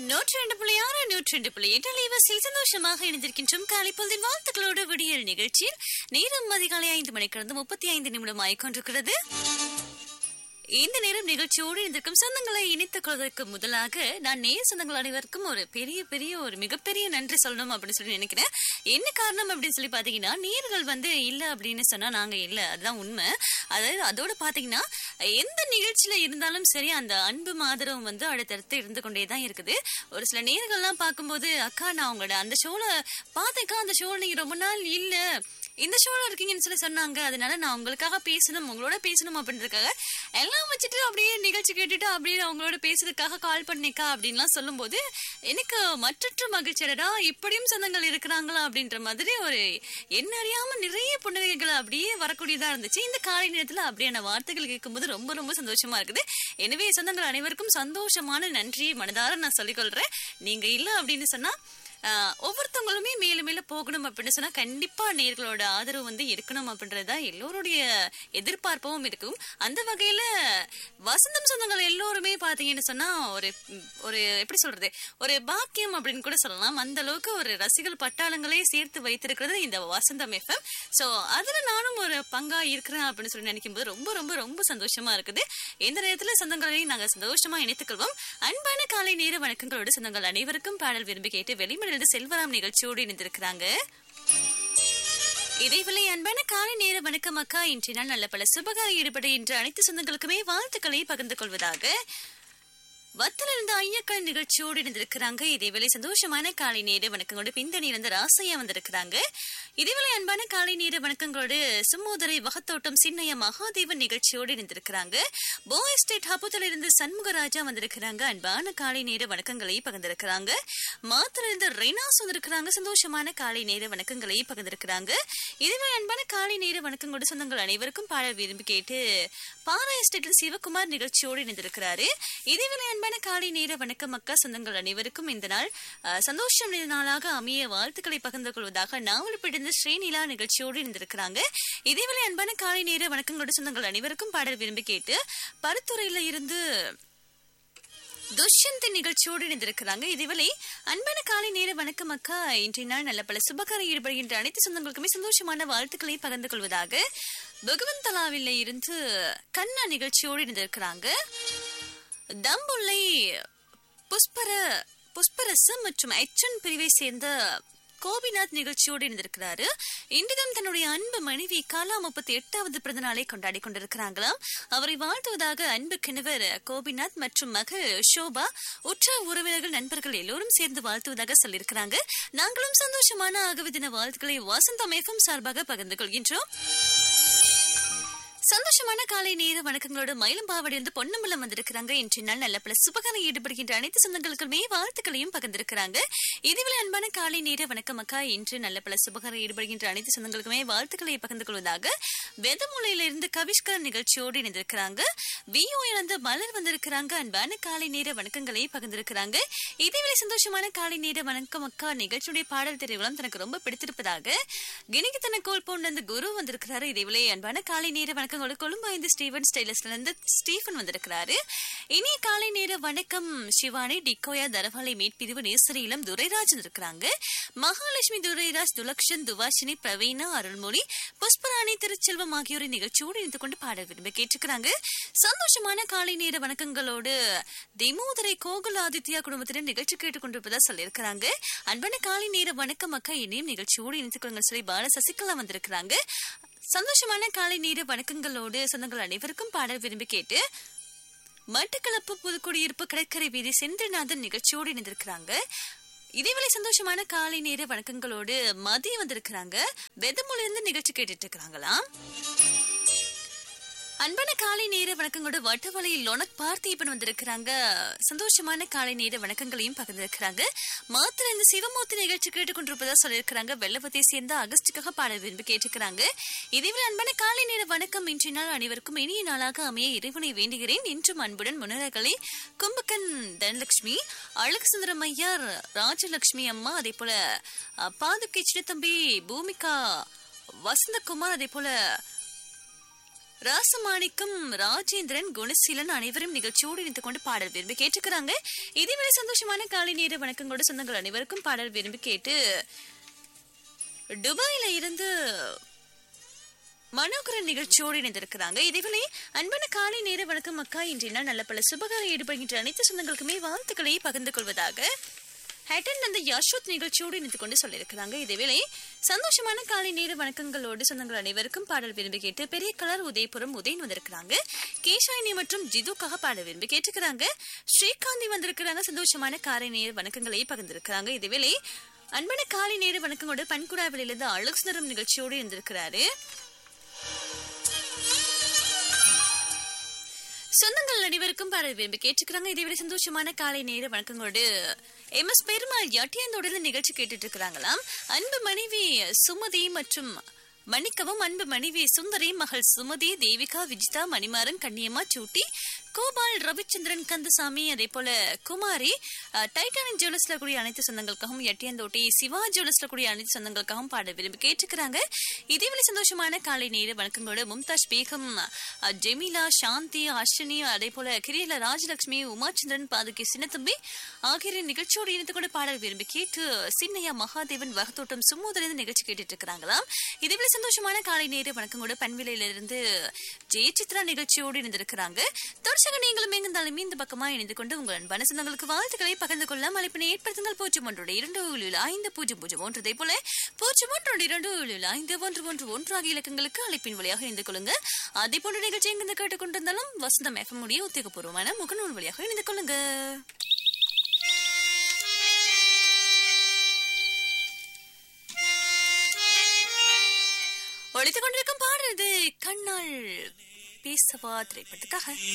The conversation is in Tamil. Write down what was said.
நூற்றி ரெண்டு புள்ளி ஆறு நூற்றி ரெண்டு புள்ளி எட்டு அலைவரிசையில் சந்தோஷமாக இணைந்திருக்கின்றோம் காலைப்பொழுதின் வாழ்த்துக்களோடு விடியல் நிகழ்ச்சியில் நேரம் அதிகாலை ஐந்து மணிக்கிழந்து முப்பத்தி ஐந்து நிமிடம் ஆய்கொண்டிருக்கிறது இந்த நேரம் நிகழ்ச்சியோடு இணைந்திருக்கும் சொந்தங்களை இணைத்துக் கொள்வதற்கு முதலாக நான் நேர் சொந்தங்கள் அனைவருக்கும் ஒரு பெரிய பெரிய ஒரு மிகப்பெரிய நன்றி சொல்லணும் அப்படின்னு சொல்லி நினைக்கிறேன் என்ன காரணம் அப்படின்னு சொல்லி பாத்தீங்கன்னா நேர்கள் வந்து இல்ல அப்படின்னு சொன்னா நாங்க இல்ல அதுதான் உண்மை அதாவது அதோட பாத்தீங்கன்னா எந்த நிகழ்ச்சியில இருந்தாலும் சரி அந்த அன்பு ஆதரவும் வந்து அடுத்தடுத்து இருந்து கொண்டே தான் இருக்குது ஒரு சில நேர்கள்லாம் பார்க்கும்போது அக்கா நான் உங்களோட அந்த ஷோல பார்த்தேக்கா அந்த ஷோல நீங்க ரொம்ப நாள் இல்ல இந்த ஷோல இருக்கீங்கன்னு சொல்லி சொன்னாங்க அதனால நான் உங்களுக்காக பேசணும் உங்களோட பேசணும் அப்படின்றதுக்காக எல்லாம் வச்சுட்டு அப்படியே நிகழ்ச்சி கேட்டுட்டு அப்படியே அவங்களோட பேசுறதுக்காக கால் பண்ணிக்கா அப்படின்லாம் சொல்லும்போது எனக்கு மற்றற்ற மகிழ்ச்சியடா இப்படியும் சொந்தங்கள் இருக்கிறாங்களா அப்படின்ற மாதிரி ஒரு என்ன அறியாம நிறைய புன்னகைகள் அப்படியே வரக்கூடியதா இருந்துச்சு இந்த காலை நேரத்துல அப்படியான வார்த்தைகள் கேட்கும்போது ரொம்ப ரொம்ப சந்தோஷமா இருக்குது எனவே சொந்தங்கள் அனைவருக்கும் சந்தோஷமான நன்றியை மனதார நான் சொல்லிக்கொள்றேன் நீங்க இல்ல அப்படின்னு சொன்னா ஆஹ், ஒவ்வொருத்தவங்களுமே மேலும் மேலும் போகணும் அப்படின்னு சொன்னா கண்டிப்பா நேர்களோட ஆதரவு வந்து இருக்கணும் அப்படின்றதுதான் எல்லோருடைய எதிர்பார்ப்பும் இருக்கும் அந்த வகையில வசந்தம் சொந்தங்கள் எல்லோருமே பாத்தீங்கன்னு சொன்னா ஒரு ஒரு எப்படி சொல்றது ஒரு பாக்கியம் அப்படின்னு கூட சொல்லலாம் அந்த அளவுக்கு ஒரு ரசிகர் பட்டாளங்களே சேர்த்து வைத்திருக்கிறது இந்த வசந்தம் எஃப்எம் சோ அதுல நானும் ஒரு பங்கா இருக்கிறேன் அப்படின்னு சொல்லி நினைக்கும் போது ரொம்ப ரொம்ப ரொம்ப சந்தோஷமா இருக்குது இந்த நேரத்துல சொந்தங்களையும் நாங்க சந்தோஷமா இணைத்துக் அன்பான காலை நேர வணக்கங்களோடு சொந்தங்கள் அனைவருக்கும் பாடல் விரும்பி கேட்டு வெளிமணிலிருந்து செல்வராம் நிகழ்ச்சியோடு இணைந்திருக்கிறாங்க இதேவேளை அன்பான காலை நேர வணக்கம் அக்கா இன்றைய நாள் நல்ல பல சுபகார ஈடுபடுகின்ற அனைத்து சொந்தங்களுக்குமே வாழ்த்துக்களை பகிர்ந்து கொள்வதாக வத்திலிருந்து ஐயக்கள் நிகழ்ச்சியோடு இணைந்திருக்கிறாங்க இதேவேளை சந்தோஷமான காலை நேர வணக்கங்களோடு பிந்தணி இருந்த ராசையா வந்திருக்கிறாங்க இதேவேளை அன்பான காலை நேர வணக்கங்களோடு சும்மோதரை வகத்தோட்டம் சின்னைய மகாதேவன் நிகழ்ச்சியோடு இணைந்திருக்கிறாங்க போ எஸ்டேட் ஹபுத்தில் இருந்து சண்முகராஜா வந்திருக்கிறாங்க அன்பான காலை நேர வணக்கங்களை பகிர்ந்திருக்கிறாங்க மாத்துல இருந்து ரெனாஸ் வந்திருக்கிறாங்க சந்தோஷமான காலை நேர வணக்கங்களை பகிர்ந்திருக்கிறாங்க இதுவே அன்பான காலை நேர வணக்கங்களோடு சொந்தங்கள் அனைவருக்கும் பாட விரும்பி கேட்டு பாரா எஸ்டேட்ல சிவகுமார் நிகழ்ச்சியோடு இணைந்திருக்கிறாரு இதேவேளை அன்பான காலை நேர வணக்கம் அக்கா சொந்தங்கள் அனைவருக்கும் இந்த நாள் அஹ், சந்தோஷம் நிறைந்த நாளாக அமைய வாழ்த்துக்களை பகிர்ந்து கொள்வதாக நாவல் பிடிந்த ஸ்ரீநிலா நிகழ்ச்சியோடு இணைந்திருக்கிறாங்க இதேவேளை அன்பான காலை நேர வணக்கங்களோடு சொந்தங்கள் அனைவருக்கும் பாடல் விரும்பி கேட்டு பருத்துறையில இருந்து துஷ்யந்த் நிகழ்ச்சியோடு இணைந்திருக்கிறாங்க இதுவரை அன்பான காலை நேர வணக்கம் அக்கா இன்றைய நாள் நல்ல பல சுபகார ஈடுபடுகின்ற அனைத்து சொந்தங்களுக்குமே சந்தோஷமான வாழ்த்துக்களை பகிர்ந்து கொள்வதாக பகவந்தலாவில இருந்து கண்ணா நிகழ்ச்சியோடு இணைந்திருக்கிறாங்க தம்புள்ளை புஷ்பர புஷ்பரசம் மற்றும் எச்சன் பிரிவை சேர்ந்த கோபிநாத் நிகழ்ச்சியோடு இணைந்திருக்கிறாரு இன்றுதான் தன்னுடைய அன்பு மனைவி காலா முப்பத்தி எட்டாவது பிறந்த நாளை கொண்டாடி கொண்டிருக்கிறாங்களாம் அவரை வாழ்த்துவதாக அன்பு கிணவர் கோபிநாத் மற்றும் மகள் ஷோபா உற்ற உறவினர்கள் நண்பர்கள் எல்லோரும் சேர்ந்து வாழ்த்துவதாக சொல்லியிருக்கிறாங்க நாங்களும் சந்தோஷமான ஆகவே தின வாழ்த்துக்களை வசந்தம் எஃப்எம் சார்பாக பகிர்ந்து கொள்கின்றோம் சந்தோஷமான காலை நேர வணக்கங்களோட மயிலம்பாவடி இருந்து பொன்னம்பலம் வந்திருக்கிறாங்க இன்று நாள் நல்ல பல சுபகாரம் ஈடுபடுகின்ற அனைத்து சொந்தங்களுக்குமே வாழ்த்துக்களையும் பகிர்ந்திருக்கிறாங்க இதுவரை அன்பான காலை நேர வணக்கம் அக்கா இன்று நல்ல பல சுபகாரம் ஈடுபடுகின்ற அனைத்து சொந்தங்களுக்குமே வாழ்த்துக்களை பகிர்ந்து கொள்வதாக வெதமுலையில இருந்து கவிஷ்கர் நிகழ்ச்சியோடு இணைந்திருக்கிறாங்க விஓ இழந்து மலர் வந்திருக்கிறாங்க அன்பான காலை நேர வணக்கங்களை பகிர்ந்திருக்கிறாங்க இதேவேளை சந்தோஷமான காலை நேர வணக்கம் அக்கா நிகழ்ச்சியுடைய பாடல் தெரிவுகளும் தனக்கு ரொம்ப பிடித்திருப்பதாக கிணிகித்தன கோல் போண்டு குரு வந்திருக்கிறாரு இதேவேளை அன்பான காலை நேர வணக்கங்களோட கொழும்பாய்ந்து ஸ்டீவன் ஸ்டைலஸ்ல இருந்து ஸ்டீஃபன் வந்திருக்கிறாரு இனிய காலை நேர வணக்கம் சிவானி டிக்கோயா தரவாலை மீட்பிரிவு நேசரியிலும் துரைராஜ் இருக்கிறாங்க மகாலட்சுமி துரைராஜ் துலக்ஷன் துவாஷினி பிரவீனா அருள்மொழி புஷ்பராணி திருச்செல்வம் ஆகியோரை நிகழ்ச்சியோடு இணைந்து கொண்டு பாட விரும்பி கேட்டிருக்கிறாங்க சந்தோஷமான காலை நேர வணக்கங்களோடு திமோதரை கோகுல் ஆதித்யா குடும்பத்தினர் நிகழ்ச்சி கேட்டுக்கொண்டிருப்பதா சொல்லியிருக்கிறாங்க அன்பான காலை நேர வணக்கம் அக்கா இனியும் நிகழ்ச்சியோடு இணைத்துக் கொள்ளுங்கள் சொல்லி பால சசிகலா வந்திருக்கிறாங்க சந்தோஷமான காலை நேர வணக்கங்களோடு சொந்தங்கள் அனைவருக்கும் பாடல் விரும்பி கேட்டு மட்டக்களப்பு புதுக்குடியிருப்பு கடற்கரை வீதி செந்தில்நாதன் நிகழ்ச்சியோடு இணைந்திருக்கிறாங்க இதேவேளை சந்தோஷமான காலை நேர வணக்கங்களோடு மதியம் வந்திருக்கிறாங்க வெதமொழி இருந்து நிகழ்ச்சி கேட்டுட்டு இருக்கிறாங்களாம் அன்பான காலை நேர வணக்கங்களோட வட்டவலையில் லொனக் பார்த்தீபன் வந்திருக்கிறாங்க சந்தோஷமான காலை நேர வணக்கங்களையும் பகிர்ந்திருக்கிறாங்க மாத்திர இந்த சிவமூர்த்தி நிகழ்ச்சி கேட்டுக்கொண்டிருப்பதா சொல்லியிருக்கிறாங்க வெள்ளவத்தை சேர்ந்த அகஸ்டுக்காக பாட விரும்பி கேட்டுக்கிறாங்க இதேவேளை அன்பான காலை நேர வணக்கம் இன்றைய நாள் அனைவருக்கும் இனிய நாளாக அமைய இறைவனை வேண்டுகிறேன் இன்றும் அன்புடன் முன்னரகளை கும்பகன் தனலட்சுமி அழகு சுந்தரம் ஐயார் ராஜலட்சுமி அம்மா அதே போல அஹ், பாதுகை சின்னத்தம்பி பூமிகா வசந்தகுமார் அதே போல ராசமாணிக்கம் ராஜேந்திரன் குணசீலன் அனைவரும் நிகழ்ச்சியோடு இணைந்து கொண்டு பாடல் விரும்பி கேட்டுக்கிறாங்க இதேவேளை சந்தோஷமான காலை நேர வணக்கங்களோடு சொந்தங்கள் அனைவருக்கும் பாடல் விரும்பி கேட்டு துபாயில இருந்து மனோகரன் நிகழ்ச்சியோடு இணைந்திருக்கிறாங்க இதேவேளை அன்பான காலை நேர வணக்கம் அக்கா இன்றைய நாள் நல்ல பல சுபகாரம் ஈடுபடுகின்ற அனைத்து சொந்தங்களுக்குமே வாழ்த்துக்களை பகிர்ந்து கொள்வதாக ஹேட்டன் அந்த யசோத் நிகழ்ச்சியோடு இணைந்து கொண்டு சொல்லியிருக்கிறாங்க இதேவேளை சந்தோஷமான காலை நேர வணக்கங்களோடு சொந்தங்கள் அனைவருக்கும் பாடல் விரும்பி கேட்டு பெரிய கலர் உதயபுரம் உதயன் வந்திருக்கிறாங்க கேஷாயினி மற்றும் ஜிதுக்காக பாடல் விரும்பி கேட்டுக்கிறாங்க ஸ்ரீகாந்தி வந்திருக்கிறாங்க சந்தோஷமான காலை நேர வணக்கங்களை பகிர்ந்திருக்கிறாங்க இதேவேளை அன்பான காலை நேர வணக்கங்களோடு பண்குடாவிலிருந்து அழகு சுந்தரம் நிகழ்ச்சியோடு இருந்திருக்கிறாரு சொந்தங்கள் அனைவருக்கும் பாடல் விரும்பி கேட்டுக்கிறாங்க இதை விட சந்தோஷமான காலை நேர வணக்கங்களோடு எம் எஸ் பெருமாள் எட்டியாந்தோட நிகழ்ச்சி கேட்டுட்டு இருக்கிறாங்களாம் அன்பு மனைவி சுமதி மற்றும் மன்னிக்கவும் அன்பு மனைவி சுந்தரி மகள் சுமதி தேவிகா விஜிதா மணிமாறன் கண்ணியம்மா சூட்டி கோபால் ரவிச்சந்திரன் கந்தசாமி அதே போல குமாரி அஹ், டைட்டானிக் ஜுவல்லர்ஸ்ல கூடிய அனைத்து சொந்தங்களுக்காகவும் எட்டியந்தோட்டி சிவா ஜுவல்லர்ஸ்ல கூடிய அனைத்து சொந்தங்களுக்காகவும் பாட விரும்பி கேட்டுக்கிறாங்க இதேவேளை சந்தோஷமான காலை நேர வணக்கங்களோட மும்தாஜ் பேகம் அஹ், ஜெமீலா சாந்தி அஸ்வினி அதே போல கிரியல ராஜலட்சுமி உமாச்சந்திரன் பாதுகி சின்னத்தம்பி ஆகியோரின் நிகழ்ச்சியோடு இணைந்து கொண்டு பாடல் விரும்பி கேட்டு சின்னையா மகாதேவன் வகத்தோட்டம் சும்மூதலிருந்து நிகழ்ச்சி கேட்டுட்டு இருக்கிறாங்களாம் இதேவேளை சந்தோஷமான காலை நேர வணக்கங்களோட பண்விலையிலிருந்து ஜெயசித்ரா நிகழ்ச்சியோடு இணைந்திருக்கிறாங்க தொடர்ச்சியாக நீங்களும் எங்கிருந்தாலுமே இந்த பக்கமா இணைந்து கொண்டு உங்கள் அன்பான சொந்தங்களுக்கு வாழ்த்துக்களை பகிர்ந்து கொள்ளலாம் அழைப்பினை ஏற்படுத்துங்கள் பூஜ்ஜியம் ஒன்றோட இரண்டு ஏழு ஐந்து பூஜ்ஜியம் பூஜ்ஜியம் ஒன்று இதே போல பூஜ்ஜியம் ஒன்றோட இரண்டு ஏழு ஐந்து ஒன்று ஒன்று ஒன்று ஆகிய இலக்கங்களுக்கு அழைப்பின் வழியாக இணைந்து கொள்ளுங்க அதே போன்ற நிகழ்ச்சி எங்கிருந்து கேட்டுக்கொண்டிருந்தாலும் வசந்தம் எஃப்எம் உடைய உத்தியோகபூர்வமான முகநூல் வழியாக இணைந்து கொள்ளுங்க ஒழித்துக் கொண்டிருக்கும் பாடுறது கண்ணால் பேசவா திரைப்படத்துக்காக